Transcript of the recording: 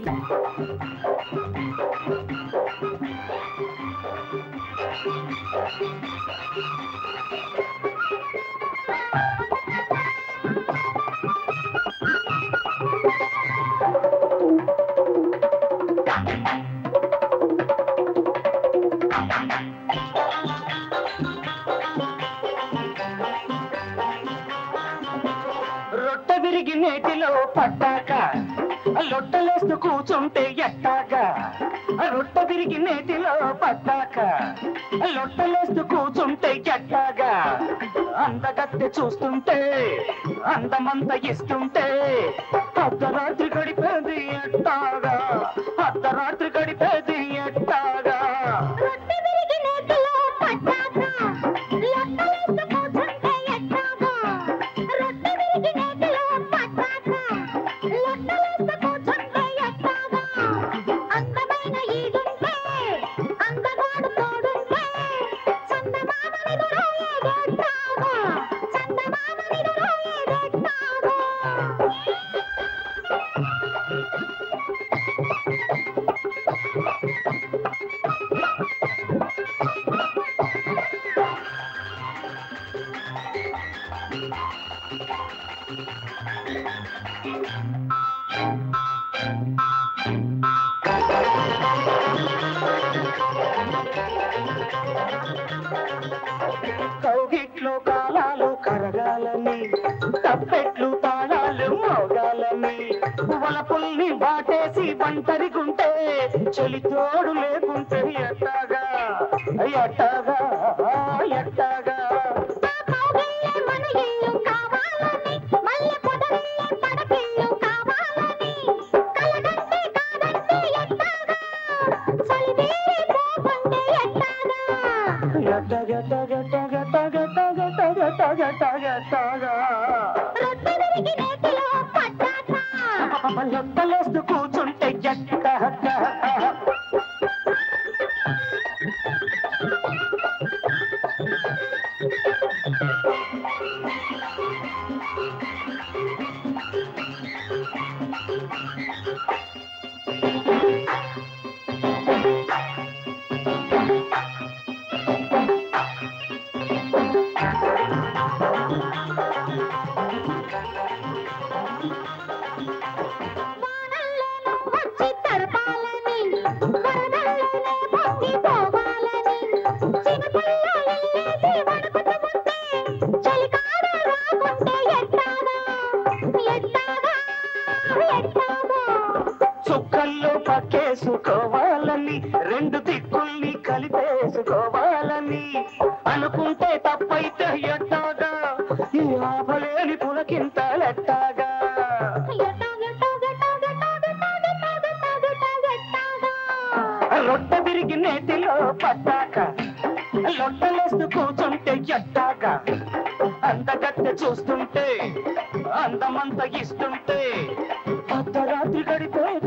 రొట్ట విరిగి నేటిలో పడ్డాక లొట్టలేస్తూ కూర్చుంటే ఎట్టాగా రొట్ట విరిగి నేటిలో పడ్డాక లొట్టలేస్తూ కూర్చుంటే ఎట్టాగా అందగత్తె చూస్తుంటే అందమంత ఇస్తుంటే అర్ధరాత్రి గడిపేది ఎట్టాగా అర్ధరాత్రి గడిపేది ఎట్టాగా రొట్టె విరిగి నేతిలో పడ్డాక, లొట్టలేస్తూ కూర్చుంటే ఎట్టాగా? రొట్టె విరిగి నేతిలో పడ్డాక, లొట్టలేస్తూ కూర్చుంటే ఎట్టాగా? అందమైన ఈడుంటే, అందగాడు తోడుంటే, చందమామనిదురో ఎగెట్టాగా? చందమామనిదురో ఎగెట్టాగా? కౌగిట్లో కాలాలు కరగాలని తప్పెట్లు తాళాలు మోగాలని వలపుల్ని బాటేసి ఒంటరిగుంటే చెలి తోడు లేకుంటే ఎట్టాగా ఎట్టాగా ఎట్టాగా కౌగిల్లే మన ఇల్లు కావాలని మల్లె పొదరిల్లే పడకిల్లు కావాలని కలగంటే కాదంటే ఎట్టాగా చలివేరి పోకుంటే ఎట్టాగా ఎట్టగెట్టగెట్టగెట్టగెట్టగెట్టగెట్టగెట్టగా రొట్టె విరిగి నేతిలో పడ్డాక లెక్కలేస్తూ కూర్చుంటే ఎట్ట వానల్లోనూ వచ్చి తడపాలని వరదల్లోనే పొంగి పోవాలని చినుకుల్లో ఇల్లేసి వణుకుతూ ఉంటే చలికాడ రాకుంటే ఎట్టాగా ఎట్టాగా ఎట్టాగా చుక్కల్లో పక్కేసుకోవాలని రెండు దిక్కుల్ని కలిపేసుకోవాలని అనుకుంటే తప్పైతే ఎట్టాగా ఈ ఆపలేని పులకింతలెట్టాగా రొట్టె విరిగి నేతిలో పడ్డాక లొట్టలేస్తూ కూర్చుంటే ఎట్టాగా అందగత్తె చూస్తుంటే అందమంత ఇస్తుంటే అర్ధరాత్రి గడిపేది